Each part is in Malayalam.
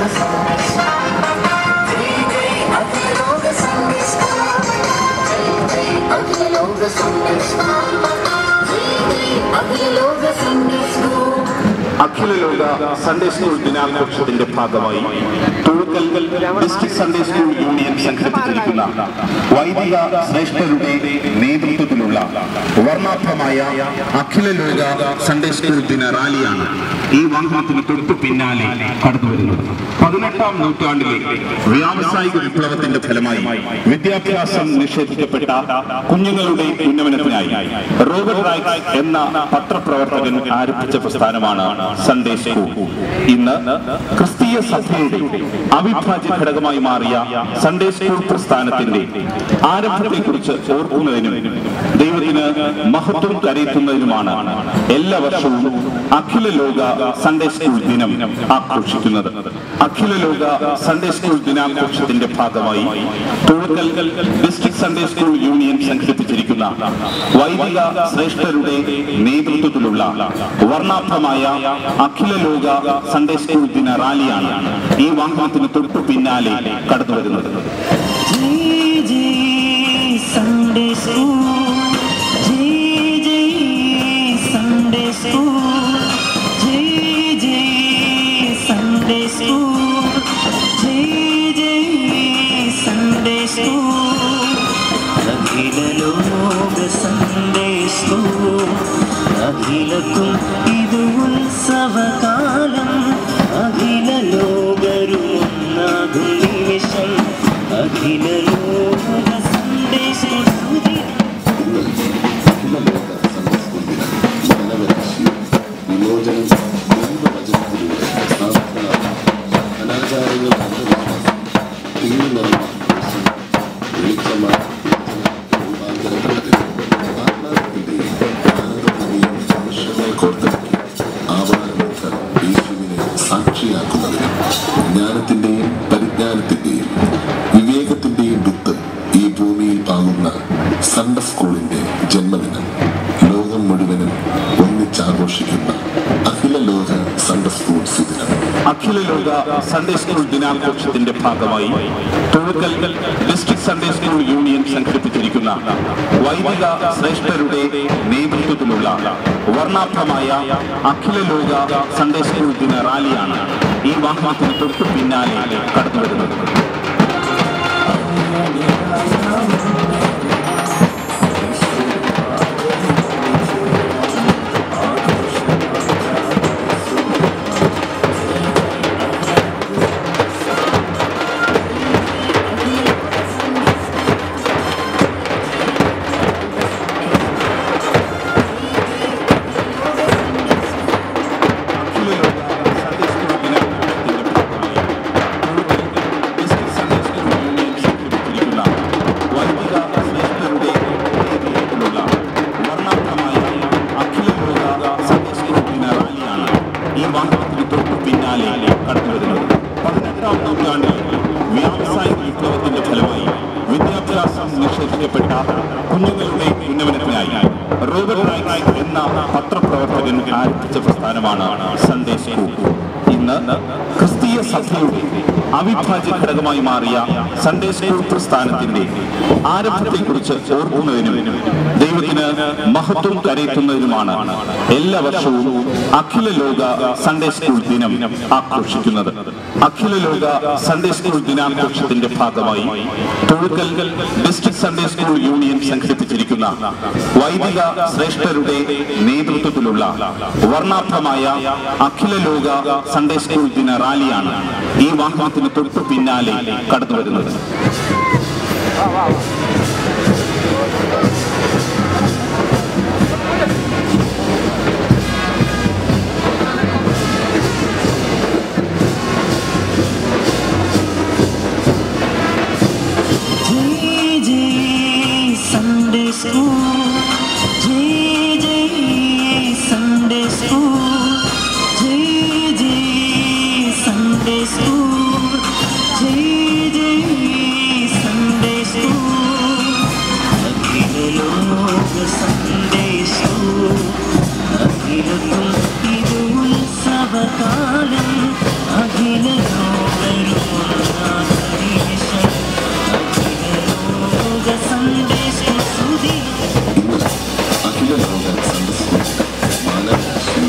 അഖില ലോക സൺഡേ സ്കൂൾ ദിനാഘോഷത്തിന്റെ ഭാഗമായി തുഴുക്കൽ ഡിസ്ട്രിക്ട് സൺഡേ സ്കൂൾ യൂണിയൻ സംഘടിപ്പിച്ചിരിക്കുന്ന വൈദിക ശ്രേഷ്ഠരുടെ നേതൃത്വത്തിലുള്ള വർണ്ണാഭമായ അഖില ലോക സൺഡേ സ്കൂൾ ദിന റാലിയാണ് ഈ വാഹനത്തിന് തൊട്ടു പിന്നാലെ കടന്നു വരുന്നത് പതിനെട്ടാം നൂറ്റാണ്ടിലെ വ്യാവസായിക വിപ്ലവത്തിന്റെ ഫലമായി വിദ്യാഭ്യാസം നിഷേധിക്കപ്പെട്ട കുഞ്ഞുങ്ങളുടെ ഉന്നമനത്തിനായി റോബർട്ട് റൈറ്റ് എന്ന പത്രപ്രവർത്തകൻ ആരംഭിച്ച പ്രസ്ഥാനമാണ് സൺഡേ സ്കൂൾ ഇന്ന് ക്രിസ്തീയ സഭയുടെ അവിഭാജ്യ ഘടകമായി മാറിയ സൺഡേ സ്കൂൾ പ്രസ്ഥാനത്തിന്റെ ആരംഭത്തെക്കുറിച്ച് ഓർക്കുന്നതിനും ദൈവത്തിന് മഹത്വം കരയറ്റുന്നതിനുമാണ് എല്ലാ വർഷവും അഖില ലോക സൺഡേ സ്കൂൾ ദിനം ആഘോഷിക്കുന്നത് അഖില ലോക സൺഡേ സ്കൂൾ ദിനാഘോഷത്തിന്റെ ഭാഗമായി തുഴക്കൽ ഡിസ്ട്രിക്ട് സൺഡേ സ്കൂൾ യൂണിയൻ സംഘടിപ്പിച്ചിരിക്കുന്ന വൈദിക ശ്രേഷ്ഠരുടെ നേതൃത്വത്തിലുള്ള വർണ്ണാഭമായ അഖില ലോക സൺഡേ സ്കൂൾ ദിന റാലിയാണ് ഈ വാഹനത്തിന് തൊട്ടു പിന്നാലെ കടന്നു വരുന്നത് जय जय संडे स्कूल जय जय संडे स्कूल जय जय संडे स्कूल जय जय संडे स्कूल അഖില ലോക സൺഡേ സ്കൂൾ അഖിലക്കും ഇത് ഉത്സവകാലം അഖില ലോകരും ഒന്നാകും നിമിഷം അഖില ലോക സൺഡേ സ്കൂൾ വിമോചനം ദൈവവചനത്തിലൂടെ സ്ഥാപിക്കുന്ന അനാചാരങ്ങൾ തീർന്ന വെളിച്ചമായി ആത്മാവിന്റെയും ആനന്ദത്തിന്റെയും വർഷങ്ങളെ കോർത്തെടുക്കി ആവാഹനമൊക്കെ യേശുവിനെ സാക്ഷിയാക്കുന്നതിനും ജ്ഞാനത്തിന്റെയും പരിജ്ഞാനത്തിന്റെയും വിവേകത്തിന്റെയും വിത്ത് ഈ ഭൂമിയിൽ പാകുന്ന സൺഡേ സ്കൂളിന്റെ ജന്മദിനം ലോകം മുഴുവനും ഒന്നിച്ചാഘോഷിക്കുന്ന അഖില ലോക സൺഡേ സ്കൂൾ സുദിനം അഖില ലോക സൺഡേ സ്കൂൾ ദിനാഘോഷത്തിന്റെ ഭാഗമായി തുഴക്കൽ ഡിസ്ട്രിക്ട് സൺഡേ സ്കൂൾ യൂണിയൻ സംഘടിപ്പിച്ചിരിക്കുന്ന വൈദിക ശ്രേഷ്ഠരുടെ നേതൃത്വത്തിലുള്ള വർണ്ണാഭമായ അഖില ലോക സൺഡേ സ്കൂൾ ദിന റാലിയാണ് ഈ വാഹനത്തിന് തൊട്ടു പിന്നാലെ കടന്നു വരുന്നത് അഖില ലോക സൺഡേ സ്കൂൾ ദിനാഘോഷത്തിന്റെ ഭാഗമായി തുഴുക്കൽ ഡിസ്ട്രിക്ട് സൺഡേ സ്കൂൾ യൂണിയൻ സംഘടിപ്പിച്ചിരിക്കുന്ന വൈദിക ശ്രേഷ്ഠരുടെ നേതൃത്വത്തിലുള്ള വർണ്ണാഭമായ അഖില ലോക സൺഡേ സ്കൂൾ ദിന റാലിയാണ് ഈ വാഹനത്തിന് തൊട്ടു പിന്നാലെ കടന്നു വരുന്നത് പതിനെട്ടാം നൂറ്റാണ്ടിൽ വ്യാവസായിക വിപ്ലവത്തിന്റെ ഫലമായി വിദ്യാഭ്യാസം നിഷേധിക്കപ്പെട്ട കുഞ്ഞുങ്ങളുടെ ഉന്നമനത്തിനായി റോബർട്ട് റൈറ്റ് എന്ന പത്രപ്രവർത്തകൻ ആരംഭിച്ച പ്രസ്ഥാനമാണ് സൺഡേ സ്കൂൾ ഇന്ന് ക്രിസ്തീയ സഭയുടെ അവിഭാജ്യ ഘടകമായി മാറിയ സൺഡേ സ്കൂൾ പ്രസ്ഥാനത്തിന്റെ ആരംഭത്തെക്കുറിച്ച് ഓർക്കുന്നതിനും ദൈവത്തിന് മഹത്വം കരയറ്റുന്നതിനുമാണ് എല്ലാ വർഷവും അഖില ലോക സൺഡേ സ്കൂൾ ദിനം ആഘോഷിക്കുന്നത് അഖില ലോക സൺഡേ സ്കൂൾ ദിനാഘോഷത്തിന്റെ ഭാഗമായി തുഴുക്കൽ ഡിസ്ട്രിക്ട് സൺഡേ സ്കൂൾ യൂണിയൻ സംഘടിപ്പിച്ചിരിക്കുന്ന വൈദിക ശ്രേഷ്ഠരുടെ നേതൃത്വത്തിലുള്ള വർണ്ണാഭമായ അഖില ലോക സൺഡേ സ്കൂൾ ദിന റാലിയാണ് ഈ വാഹനത്തിന് തൊട്ടു പിന്നാലെ കടന്നു വരുന്നത് जय जय संडे स्कूल जय जय संडे स्कूल जय जय संडे स्कूल जय जय संडे स्कूल സവകാലം അഖില ലോകരുമൊന്നാകരീശൻ അഖില ലോക സന്ദേശ സുതി ഇന്ന് അഖില ലോക സന്ദർശനം മാനവരാശി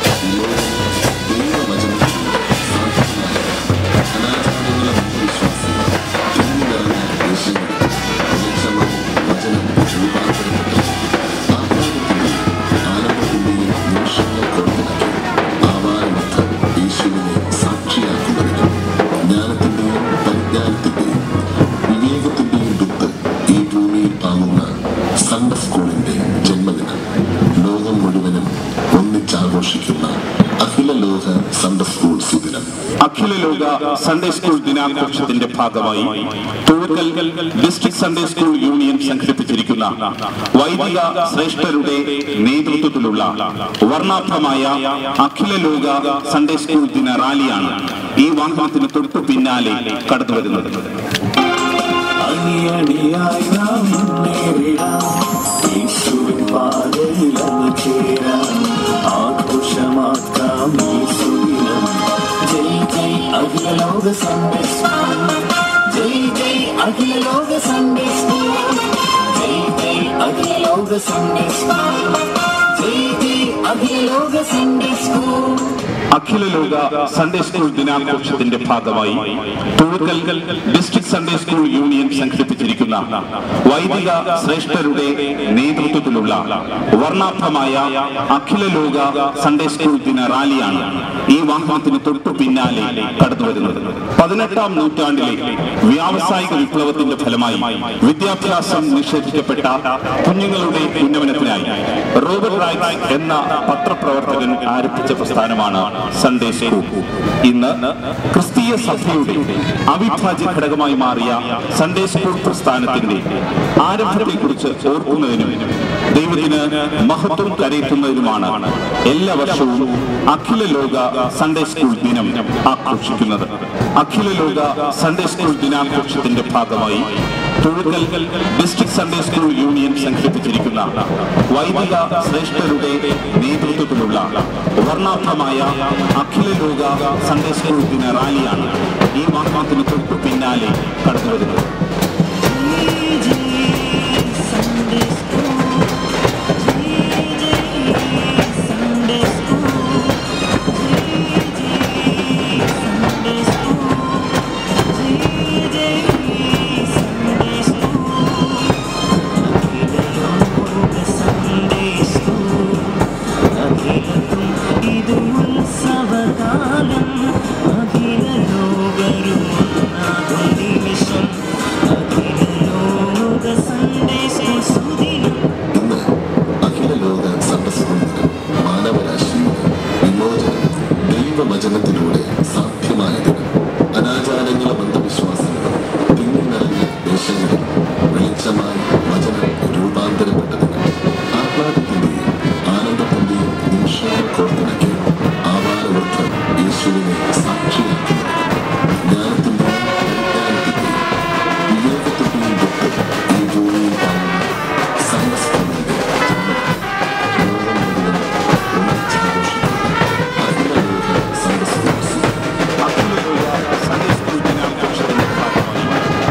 ദൈവവചനത്തിലൂടെ സാധ്യമായ അനാചാരങ്ങളും വിശ്വാസങ്ങളും തിങ്ങി നിറഞ്ഞ ദേശങ്ങളിൽ വെളിച്ചവും വചനം രൂപാന്തരപ്പെട്ടു ആഹ്ലാദത്തിന്റെയും ആനന്ദത്തിന്റെയും നിമിഷങ്ങളെ കൊണ്ടുനക്കി ആവാനമൊത്ത യേശുവിനെ സാക്ഷിയാക്കുന്നതിനും ജ്ഞാനത്തിന്റെയും പരിജ്ഞാനത്തിന്റെയും വിവേകത്തിന്റെയും വിത്ത് ഈ ഭൂമിയിൽ പാകുന്ന സൺഡേ സ്കൂളിന്റെ ജന്മദിനം ലോകം മുഴുവനും ഒന്നിച്ചാഘോഷിക്കുന്ന അഖില ലോക സൺഡേ സ്കൂൾ സുദിനം അഖില ലോക സൺഡേ സ്കൂൾ ദിനാഘോഷത്തിന്റെ ഭാഗമായി തുഴക്കൽ ഡിസ്ട്രിക്ട് സൺഡേ സ്കൂൾ യൂണിയൻ സംഘടിപ്പിച്ചിരിക്കുന്ന വൈദിക ശ്രേഷ്ഠരുടെ നേതൃത്വത്തിലുള്ള വർണ്ണാഭമായ അഖില ലോക സൺഡേ സ്കൂൾ ദിന റാലിയാണ് ഈ വാഹനത്തിന് തൊട്ടു പിന്നാലെ കടന്നു വരുന്നത് അണിയണിയായി നാം മുന്നേറിടാം യേശുവിൻ പാതയിൽ ചേരാം ആഘോഷമാക്കാം യേശുദിനം ജയ് ജയ് അഖില ലോക സൺഡേ സ്കൂൾ ജയ് ജയ് അഖില ലോക സൺഡേ സ്കൂൾ ജയ് ജയ് അഖില ലോക സൺഡേ സ്കൂൾ ജയ് ജയ് അഖില ലോക സൺഡേ സ്കൂൾ അഖില ലോക സൺഡേ സ്കൂൾ ദിനാഘോഷത്തിന്റെ ഭാഗമായി തുഴക്കൽ ഡിസ്ട്രിക്ട് സൺഡേ സ്കൂൾ യൂണിയൻ സംഘടിപ്പിച്ചിരിക്കുന്ന വൈദിക ശ്രേഷ്ഠരുടെ നേതൃത്വത്തിലുള്ള വർണ്ണാഭമായ അഖില ലോക സൺഡേ സ്കൂൾ ദിന റാലിയാണ് ഈ വാഹനത്തിന് തൊട്ടു പിന്നാലെ കടന്നു വരുന്നത് പതിനെട്ടാം നൂറ്റാണ്ടിലെ വ്യാവസായിക വിപ്ലവത്തിന്റെ ഫലമായി വിദ്യാഭ്യാസം നിഷേധിക്കപ്പെട്ട കുഞ്ഞുങ്ങളുടെ ഉന്നമനത്തിനായി റോബർട്ട് റൈറ്റ് എന്ന പത്രപ്രവർത്തകൻ ആരംഭിച്ച പ്രസ്ഥാനമാണ് സൺഡേ സ്കൂൾ ഇന്ന് ക്രിസ്തീയ സഭയുടെ അവിഭാജ്യ ഘടകമായി മാറിയ സൺഡേ സ്കൂൾ പ്രസ്ഥാനത്തിന്റെ ആരംഭത്തെക്കുറിച്ച് ഓർക്കുന്നതിനും ദൈവത്തിന് മഹത്വം കരയറ്റുന്നതിനുമാണ് എല്ലാ വർഷവും അഖില ലോക സൺഡേ സ്കൂൾ ദിനം ആഘോഷിക്കുന്നത് അഖില ലോക സൺഡേ സ്കൂൾ ദിനാഘോഷത്തിന്റെ ഭാഗമായി തുഴുക്കൽ ഡിസ്ട്രിക്ട് സൺഡേ സ്കൂൾ യൂണിയൻ സംഘടിപ്പിച്ചിരിക്കുന്ന വൈദിക ശ്രേഷ്ഠരുടെ നേതൃത്വത്തിലുള്ള വർണ്ണാഭമായ അഖില ലോക സൺഡേ സ്കൂൾ ദിന റാലിയാണ് ഈ വാഹനത്തിന് തൊട്ടു പിന്നാലെ കടന്നു വരുന്നത് Sunday school, Sunday school, Sunday school, Sunday Sunday school, അഖിലത്തും ഇത് ഉത്സവകാലം അഖില ലോകരുമൊന്നാകും നിമിഷം അഖില ലോക സൺഡേ സ്കൂൾ സുദിനം ഇന്ന് അഖില ലോക സൺഡേ സ്കൂൾ ദിനം മാനവരാശിയുടെ വിമോചനം ദൈവവചനത്തിലൂടെ സാധ്യമായ ദിനം അനാചാരങ്ങളും അന്ധവിശ്വാസങ്ങളും തിങ്ങി നിറഞ്ഞ ദേശങ്ങളിൽ വെളിച്ചമായി വചനം രൂപാന്തരപ്പെട്ട ദിനം ആഹ്ലാദത്തിന്റെയും ആനന്ദത്തിന്റെയും നിമിഷങ്ങൾ കോർത്തിണക്കി ആവാനവൃദ്ധം യേശുവിനെ സാക്ഷിയാക്കുന്ന ദിനം ജ്ഞാനത്തിന്റെയും പരിജ്ഞാനത്തിന്റെയും വിവേകത്തിന്റെയും വിത്ത് ഈ ഭൂമിയിൽ പാടുന്ന സന്ദസ്തങ്ങളുടെ ജന്മദിനം ലോകം മുഴുവൻ ഒന്നിച്ചാഘോഷിക്കുന്ന അഖില ലോക സന്ദസ്തോത്സവം അഖില ലോക സൺഡേ സ്കൂൾ ദിനാഘോഷത്തിന്റെ ഭാഗമായി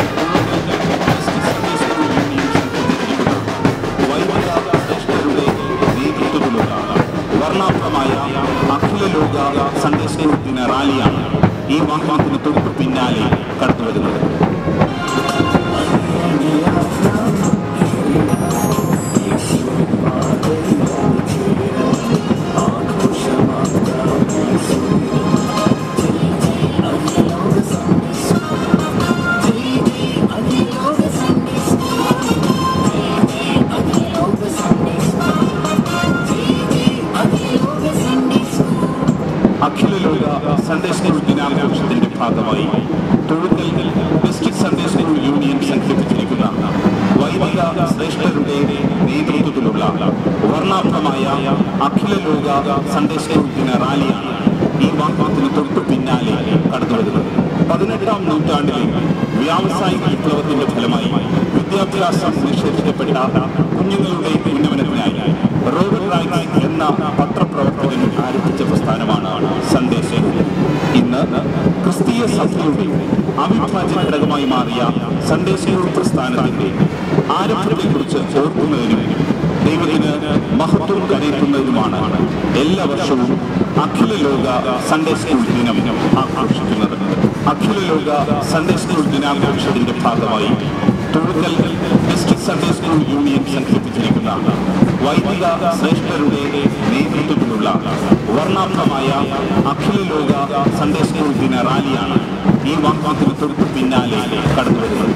സൺഡേ സ്കൂൾ യൂണിയൻ സംഘടിപ്പിച്ചിരിക്കുന്ന വൈദിക ശ്രേഷ്ഠരുടെ നേതൃത്വത്തിലുള്ള വർണ്ണാഭമായ അഖില ലോക സൺഡേ സ്കൂൾ ദിന റാലിയാണ് ഈ വാഹനത്തിന് തൊട്ടു പിന്നാലെ കടന്നു വരുന്നത് അഖില ലോക സൺഡേ സ്കൂൾ ദിനാഘോഷത്തിന്റെ ഭാഗമായി Thozhukkal district Sunday school union സംഘടിപ്പിച്ചിരിക്കുന്ന വൈദിക ശ്രേഷ്ഠരുടെ നേതൃത്വത്തിലുള്ള വർണ്ണാഭമായ അഖില ലോക സൺഡേ സ്കൂൾ ദിന റാലിയാണ് ഈ വാഹനത്തിന് തൊട്ടു പിന്നാലെ കടന്നു വരുന്നത് പതിനെട്ടാം നൂറ്റാണ്ടിലെ വ്യാവസായിക വിപ്ലവത്തിന്റെ ഫലമായി വിദ്യാഭ്യാസം നിഷേധിക്കപ്പെട്ട കുഞ്ഞുങ്ങളുടെ ഉന്നമനത്തിനായി റോബർട്ട് റൈറ്റ് എന്ന പത്രപ്രവർത്തകൻ പ്രബോധകൻ ആരംഭിച്ച പ്രസ്ഥാനമാണ് സൺഡേ സ്കൂൾ ഇന്ന് ക്രിസ്തീയ സഭയുടെ അവിഭാജ്യ ഘടകമായി മാറിയ സൺഡേ സ്കൂൾ പ്രസ്ഥാനത്തിന്റെ ആരംഭത്തെക്കുറിച്ച് ഓർക്കുന്നതിനും ദൈവത്തിന് മഹത്വം കരയറ്റുന്നതിനുമാണ് എല്ലാ വർഷവും അഖില ലോക സൺഡേ സ്കൂൾ ദിനം ആഘോഷിക്കുന്നത് അഖില ലോക സൺഡേ സ്കൂൾ ദിനാഘോഷത്തിന്റെ ഭാഗമായി തുഴക്കൽ ഡിസ്ട്രിക്ട് സൺഡേ സ്കൂൾ യൂണിയൻ സംഘടിപ്പിച്ചിരിക്കുന്ന വൈദിക ശ്രേഷ്ഠരുടെ നേതൃത്വത്തിലുള്ള വർണ്ണാഭമായ അഖില ലോക സൺഡേ സ്കൂൾ ദിന റാലിയാണ് ഈ വാഗ്ദാനത്തിന് തൊട്ടു പിന്നാലെ കടന്നുവരുന്നത്